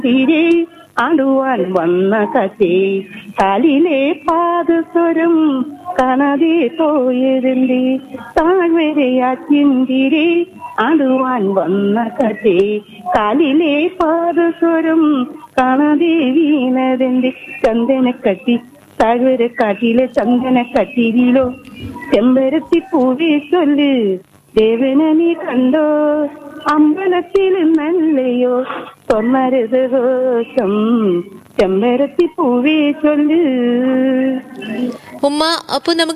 തിരെ ആടുവാൻ വന്ന കഥേ കാലിലെ പാദസ്വരം കാണാതെ പോയതിന്റെ താഴ്വരയാറ്റിന്തിരെ ആടുവാൻ വന്ന കഥേ കാലിലെ പാദസ്വരം കാണാതെ വീണതിന്റെ ചന്ദനക്കട്ടി താഴ്വര കാട്ടിലെ ചന്ദനക്കട്ടിയിലോ ചെമ്പരത്തി പൂവി ചൊല്ല് ദേവനെ നീ കണ്ടോ അമ്പലത്തിൽ നല്ലയോ സ്വർണ്ണരഥഘോഷം ചെമ്പരത്തി പൂവി ചൊല്ല് ഉമ്മ അപ്പൊ നമുക്ക്